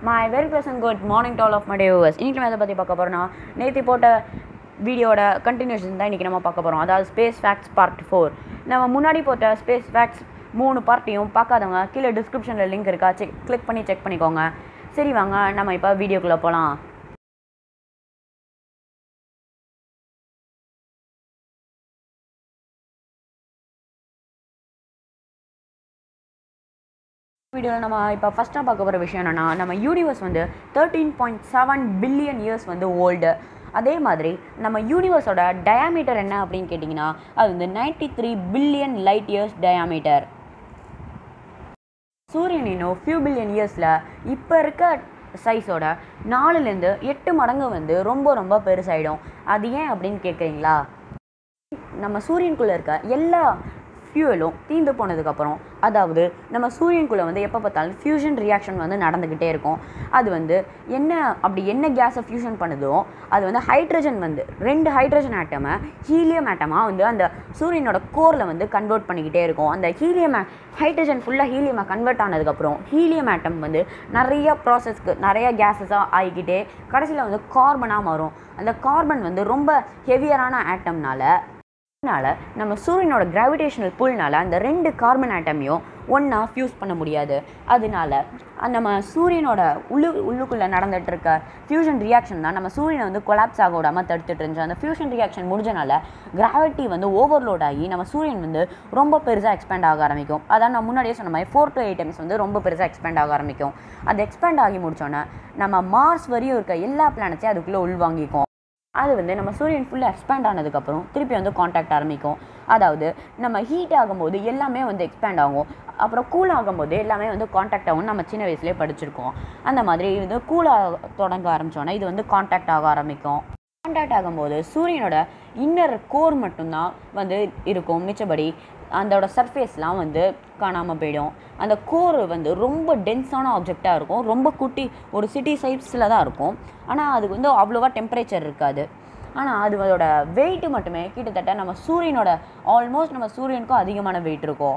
my very pleasant good morning to all of my டேவர்ஸ் இன்றைக்கி நம்ம எதை பற்றி பார்க்க போகிறோன்னா நேற்று போட்ட வீடியோட கண்டினியூஷன் தான் இன்றைக்கி நம்ம பார்க்க போகிறோம் அதாவது ஸ்பேஸ் ஃபேக்ட்ஸ் பார்ட் ஃபோர் நம்ம முன்னாடி போட்ட ஸ்பேஸ் ஃபேக்ட்ஸ் மூணு பார்ட்டையும் பார்க்காதவங்க கீழே டிஸ்கிரிப்ஷனில் லிங்க் இருக்கா செக் கிளிக் பண்ணி செக் பண்ணிக்கோங்க சரி வாங்க நம்ம இப்போ வீடியோக்குள்ளே போகலாம் வீடியோவில் நம்ம இப்போ ஃபஸ்ட்டாக பார்க்க போகிற விஷயம் என்னென்னா நம்ம யூனிவர்ஸ் வந்து thirteen point seven billion years வந்து ஓல்டு அதே மாதிரி நம்ம யூனிவர்ஸோட டயாமீட்டர் என்ன அப்படின்னு கேட்டிங்கன்னா அது வந்து ninety three billion light years diameter சூரியன் இன்னும் ஃபியூ பில்லியன் இயர்ஸில் இப்போ இருக்க சைஸோட நாலுலேருந்து எட்டு மடங்கு வந்து ரொம்ப ரொம்ப பெருசாயிடும் அது ஏன் அப்படின்னு கேட்குறீங்களா நம்ம சூரியனுக்குள்ளே இருக்க எல்லா ஃபியூவலும் தீர்ந்து போனதுக்கப்புறம் அதாவது நம்ம சூரியனுக்குள்ளே வந்து எப்போ பார்த்தாலும் ஃபியூஷன் ரியாக்ஷன் வந்து நடந்துக்கிட்டே இருக்கும் அது வந்து என்ன அப்படி என்ன கேஸை ஃபியூஷன் பண்ணுதோ அது வந்து ஹைட்ரஜன் வந்து ரெண்டு ஹைட்ரஜன் ஆட்டமை ஹீலியம் ஆட்டமாக வந்து அந்த சூரியனோட கோரில் வந்து கன்வெர்ட் பண்ணிக்கிட்டே இருக்கும் அந்த ஹீலியம் ஹைட்ரஜன் ஃபுல்லாக ஹீலியமாக கன்வெர்ட் ஆனதுக்கப்புறம் ஹீலியம் ஆட்டம் வந்து நிறைய ப்ராசஸ்க்கு நிறைய கேஸஸாக ஆகிக்கிட்டே கடைசியில் வந்து கார்பனாக மாறும் அந்த கார்பன் வந்து ரொம்ப ஹெவியரான ஆட்டம்னால அதனால நம்ம சூரியனோட கிராவிடேஷனல் புல்னால அந்த ரெண்டு கார்பன் ஆட்டமையும் ஒன்றா ஃபியூஸ் பண்ண முடியாது அதனால நம்ம சூரியனோட உள்ளு உள்ளுக்குள்ளே நடந்துட்டு இருக்க ஃபியூஷன் ரியாக்ஷன் தான் நம்ம சூரியனை வந்து கொலாப்ஸ் ஆக விடாமல் தடுத்துட்டு இருந்துச்சு அந்த ஃபியூஷன் ரியாக்ஷன் முடிஞ்சனால கிராவிட்டி வந்து ஓவர்லோட் ஆகி நம்ம சூரியன் வந்து ரொம்ப பெருசாக எக்ஸ்பேண்ட் ஆக ஆரம்பிக்கும் அதான் நான் முன்னாடியே சொன்ன மாதிரி ஃபோர் டு எயிட் டைம்ஸ் வந்து ரொம்ப பெருசாக எக்ஸ்பேண்ட் ஆக ஆரம்பிக்கும் அது எக்ஸ்பேண்ட் ஆகி முடிச்சோன்னே நம்ம மார்ஸ் வரையும் இருக்க எல்லா பிளானட்ஸையும் அதுக்குள்ளே உள்வாங்கிக்கும் அது வந்து நம்ம சூரியன் ஃபுல்லாக எக்ஸ்பேண்ட் ஆனதுக்கப்புறம் திருப்பி வந்து காண்டாக்ட் ஆரம்பிக்கும் அதாவது நம்ம ஹீட் ஆகும்போது எல்லாமே வந்து எக்ஸ்பேண்ட் ஆகும் அப்புறம் கூல் ஆகும்போது எல்லாமே வந்து காண்டாக்ட் ஆகும் நம்ம சின்ன வயசுலேயே படிச்சிருக்கோம் அந்த மாதிரி இது கூலாக தொடங்க ஆரம்பித்தோன்னா இது வந்து காண்டாக்ட் ஆக ஆரம்பிக்கும் காண்டாக்ட் ஆகும்போது சூரியனோட இன்னர் கோர் மட்டும்தான் வந்து இருக்கும் மிச்சபடி அதோட சர்ஃபேஸ்லாம் வந்து காணாமல் போயிடும் அந்த கோர் வந்து ரொம்ப டென்ஸான ஆப்ஜெக்டாக இருக்கும் ரொம்ப குட்டி ஒரு சிட்டி சைஸில் தான் இருக்கும் ஆனால் அதுக்கு வந்து அவ்வளோவா டெம்பரேச்சர் இருக்காது ஆனால் அது அதோட வெயிட் மட்டுமே கிட்டத்தட்ட நம்ம சூரியனோட ஆல்மோஸ்ட் நம்ம சூரியனுக்கும் அதிகமான வெயிட் இருக்கும்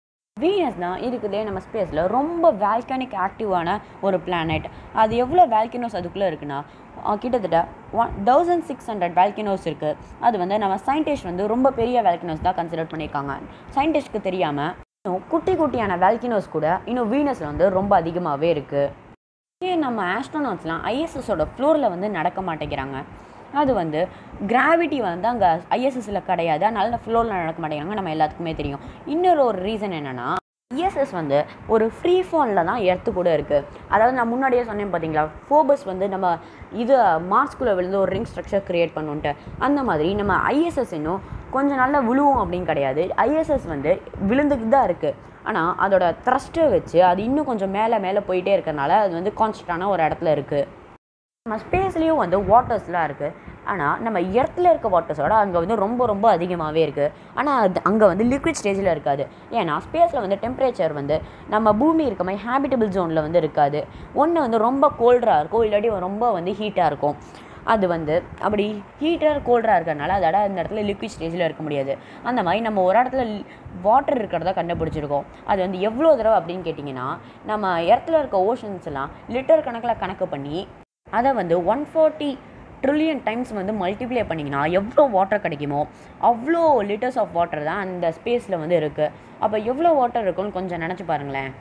வீனஸ் தான் இருக்குதே நம்ம ஸ்பேஸில் ரொம்ப வேல்கானிக் ஆக்டிவான ஒரு பிளானட் அது எவ்வளோ வேல்கினோஸ் அதுக்குள்ளே இருக்குன்னா கிட்டத்தட்ட one thousand six hundred volcanoes இருக்குது அது வந்து நம்ம சயின்டிஸ்ட் வந்து ரொம்ப பெரிய வேல்கினோஸ் தான் கன்சிடர் பண்ணியிருக்காங்க சயின்டிஸ்ட்க்கு தெரியாமல் இன்னும் குட்டி குட்டியான வேல்கினோஸ் கூட இன்னும் வீனஸில் வந்து ரொம்ப அதிகமாகவே இருக்குது ஏன் நம்ம ஆஸ்ட்ரோனாட்ஸ்லாம் ஐஎஸ்எஸோட ஃப்ளோரில் வந்து நடக்க மாட்டேங்கிறாங்க அது வந்து கிராவிட்டி வந்து அங்கே ஐஎஸ்எஸ்ஸில் கிடையாது அதனால ஃப்ளோரில் நடக்க மாட்டேங்கிறாங்க நம்ம எல்லாத்துக்குமே தெரியும் இன்னொரு ஒரு ரீசன் என்னென்னா ஐஎஸ்எஸ் வந்து ஒரு ஃப்ரீ ஃபாலில் தான் எர்த்து கூட இருக்குது அதாவது நான் முன்னாடியே சொன்னேன் பார்த்தீங்களா ஃபோபஸ் வந்து நம்ம இது மார்ஸ்குள்ளே விழுந்து ஒரு ரிங் ஸ்ட்ரக்சர் க்ரியேட் பண்ணுன்ட்டு அந்த மாதிரி நம்ம ஐஎஸ்எஸ் இன்னும் கொஞ்சம் நாளில் விழுவோம் அப்படின்னு கிடையாது ஐஎஸ்எஸ் வந்து விழுந்துக்கிட்டு தான் இருக்குது ஆனால் அதோட த்ரஸ்ட்டை வச்சு அது இன்னும் கொஞ்சம் மேலே மேலே போயிட்டே இருக்கிறனால அது வந்து கான்ஸ்டன்டான ஒரு இடத்துல இருக்குது நம்ம ஸ்பேஸ்லேயும் வந்து வாட்டர்ஸ்லாம் இருக்குது ஆனால் நம்ம எர்த்தில் இருக்க வாட்டர்ஸோட அங்கே வந்து ரொம்ப ரொம்ப அதிகமாகவே இருக்குது ஆனால் அது அங்கே வந்து லிக்விட் ஸ்டேஜில் இருக்காது ஏன்னா ஸ்பேஸில் வந்து டெம்பரேச்சர் வந்து நம்ம பூமி இருக்க மாதிரி ஹேபிட்டபிள் ஜோனில் வந்து இருக்காது ஒன்று வந்து ரொம்ப கோல்டாக இருக்கும் இல்லாட்டி ரொம்ப வந்து ஹீட்டாக இருக்கும் அது வந்து அப்படி ஹீட்டர் கோல்டாக இருக்கிறனால அதோட அந்த இடத்துல லிக்விட் ஸ்டேஜில் இருக்க முடியாது அந்த மாதிரி நம்ம ஒரு இடத்துல வாட்டர் இருக்கிறத கண்டுபிடிச்சிருக்கோம் அது வந்து எவ்வளோ தடவை அப்படின்னு கேட்டிங்கன்னா நம்ம இடத்துல இருக்க ஓஷன்ஸ் எல்லாம் லிட்டர் கணக்கில் கணக்கு பண்ணி அதை வந்து ஒன் ஃபார்ட்டி ட்ரில்லியன் டைம்ஸ் வந்து மல்டிப்ளை பண்ணிங்கன்னா எவ்வளோ வாட்டர் கிடைக்குமோ அவ்வளோ லிட்டர்ஸ் ஆஃப் வாட்டர் தான் அந்த ஸ்பேஸில் வந்து இருக்குது அப்போ எவ்வளோ வாட்டர் இருக்குன்னு கொஞ்சம் நினச்சி பாருங்களேன்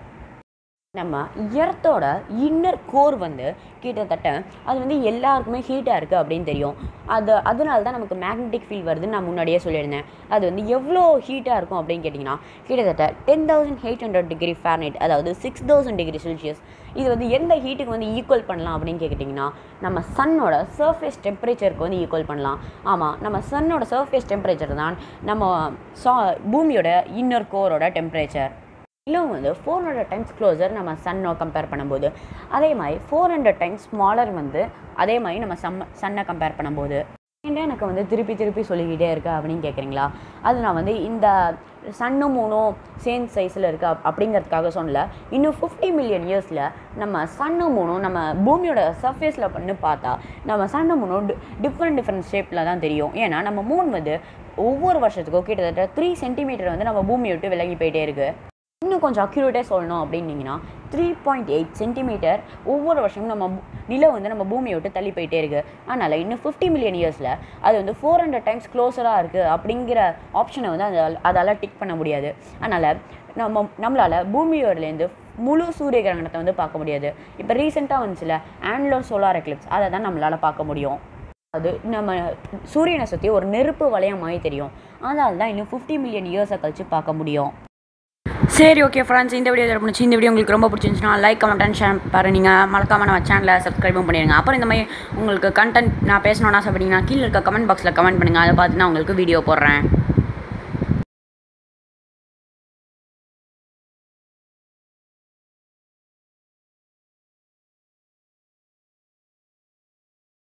நம்ம எர்த்தோட இன்னர் கோர் வந்து கிட்டத்தட்ட அது வந்து எல்லாருக்குமே ஹீட்டாக இருக்குது அப்படின்னு தெரியும் அது அதனால தான் நமக்கு மேக்னெட்டிக் ஃபீல் வருதுன்னு நான் முன்னாடியே சொல்லியிருந்தேன் அது வந்து எவ்வளோ ஹீட்டாக இருக்கும் அப்படின்னு கேட்டிங்கன்னா கிட்டத்தட்ட ten thousand eight hundred degree Fahrenheit அதாவது சிக்ஸ் தௌசண்ட் டிகிரி செல்சியஸ் இது வந்து எந்த ஹீட்டுக்கு வந்து ஈக்குவல் பண்ணலாம் அப்படின்னு கேட்டிங்கன்னா நம்ம சன்னோட சர்ஃபேஸ் டெம்பரேச்சருக்கு வந்து ஈக்குவல் பண்ணலாம் ஆமாம் நம்ம சன்னோட சர்ஃபேஸ் டெம்பரேச்சர் தான் நம்ம சா பூமியோட இன்னர் கோரோட டெம்பரேச்சர் இன்னும் வந்து ஃபோர் ஹண்ட்ரட் டைம்ஸ் க்ளோசர் நம்ம சன்னோ கம்பேர் பண்ணும்போது அதே மாதிரி ஃபோர் ஹண்ட்ரட் டைம்ஸ் ஸ்மாலர் வந்து அதே மாதிரி நம்ம சம்ம சன்னை கம்பேர் பண்ணும்போது ஏன்டா எனக்கு வந்து திருப்பி திருப்பி சொல்லிக்கிட்டே இருக்கா அப்படின்னு கேட்குறீங்களா அது நான் வந்து இந்த சன்னும் மூணும் சேம் சைஸில் இருக்கு அப் அப்படிங்கிறதுக்காக சொல்லல இன்னும் ஃபிஃப்டி மில்லியன் இயர்ஸில் நம்ம சன்னும் மூணும் நம்ம பூமியோட சர்ஃபேஸில் பண்ணி பார்த்தா நம்ம சன்னும் மூணும் டிஃப்ரெண்ட் டிஃப்ரெண்ட் ஷேப்பில் தான் தெரியும் ஏன்னா நம்ம மூன் வந்து ஒவ்வொரு வருஷத்துக்கும் கிட்டத்தட்ட த்ரீ சென்டிமீட்டர் வந்து நம்ம பூமியை விட்டு விலகி போயிட்டே இருக்குது இன்னும் கொஞ்சம் அக்யூரேட்டாக சொல்லணும் அப்படின்னீங்கன்னா த்ரீ பாயிண்ட் எயிட் சென்டிமீட்டர் ஒவ்வொரு வருஷமும் நம்ம பூ- நிலம் வந்து நம்ம பூமியை விட்டு தள்ளி போயிட்டே இருக்குது அதனால் இன்னும் ஃபிஃப்டி மில்லியன் இயர்ஸில் அது வந்து ஃபோர் ஹண்ட்ரட் டைம்ஸ் க்ளோஸராக இருக்குது அப்படிங்கிற ஆப்ஷனை வந்து அதால் அதால் டிக் பண்ண முடியாது அதனால் நம்ம நம்மளால் பூமியோடலேருந்து முழு சூரிய கிரகணத்தை வந்து பார்க்க முடியாது இப்போ ரீசெண்டாக வந்துச்சுல ஆன்லர் சோலார் எக்லிப்ஸ் அதை தான் நம்மளால் பார்க்க முடியும் அது நம்ம சூரியனை சுற்றி ஒரு நெருப்பு வளையம் மாதிரி தெரியும் அதனால தான் இன்னும் ஃபிஃப்டி மில்லியன் இயர்ஸை கழிச்சு பார்க்க முடியும் சரி ஓகே ஃப்ரெண்ட்ஸ் இந்த வீடியோ இதில் பிடிச்சி இந்த வீடியோ உங்களுக்கு ரொம்ப பிடிச்சிருந்துச்சுன்னா லைக் கமெண்ட் அண்ட் ஷேர் பாரு நீங்கள் மறக்காம நம்ம சேனலை சப்ஸ்கிரைபும் பண்ணிடுங்க அப்புறம் இந்த மாதிரி உங்களுக்கு கண்டென்ட் நான் பேசணும்னு ஆசைப்பட்டீங்கன்னா கீழே இருக்க கமெண்ட் பாக்ஸில் கமெண்ட் பண்ணுங்கள் அதை பார்த்து நான் உங்களுக்கு வீடியோ போடுறேன்